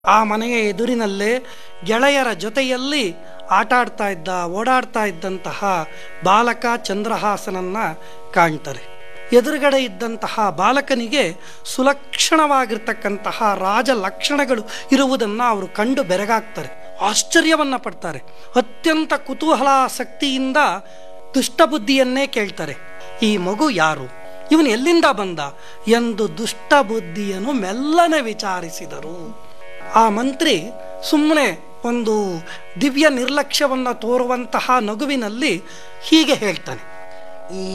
ಆ ಮನೆಯ ಎದುರಿನಲ್ಲೇ ಗೆಳೆಯರ ಜೊತೆಯಲ್ಲಿ ಆಟ ಆಡ್ತಾ ಇದ್ದ ಓಡಾಡ್ತಾ ಇದ್ದಂತಹ ಬಾಲಕ ಚಂದ್ರಹಾಸನನ್ನ ಕಾಣ್ತಾರೆ ಎದುರುಗಡೆ ಇದ್ದಂತಹ ಬಾಲಕನಿಗೆ ಸುಲಕ್ಷಣವಾಗಿರ್ತಕ್ಕಂತಹ ರಾಜ ಲಕ್ಷಣಗಳು ಇರುವುದನ್ನು ಅವರು ಕಂಡು ಬೆರಗಾಗ್ತಾರೆ ಆಶ್ಚರ್ಯವನ್ನ ಪಡ್ತಾರೆ ಅತ್ಯಂತ ಕುತೂಹಲಾಸಕ್ತಿಯಿಂದ ದುಷ್ಟಬುದ್ಧಿಯನ್ನೇ ಕೇಳ್ತಾರೆ ಈ ಮಗು ಯಾರು ಇವನು ಎಲ್ಲಿಂದ ಬಂದ ಎಂದು ದುಷ್ಟಬುದ್ಧಿಯನ್ನು ಮೆಲ್ಲನೆ ವಿಚಾರಿಸಿದರು ಆ ಮಂತ್ರಿ ಸುಮ್ಮನೆ ಒಂದು ದಿವ್ಯ ನಿರ್ಲಕ್ಷ್ಯವನ್ನು ತೋರುವಂತಹ ನಗುವಿನಲ್ಲಿ ಹೀಗೆ ಹೇಳ್ತಾನೆ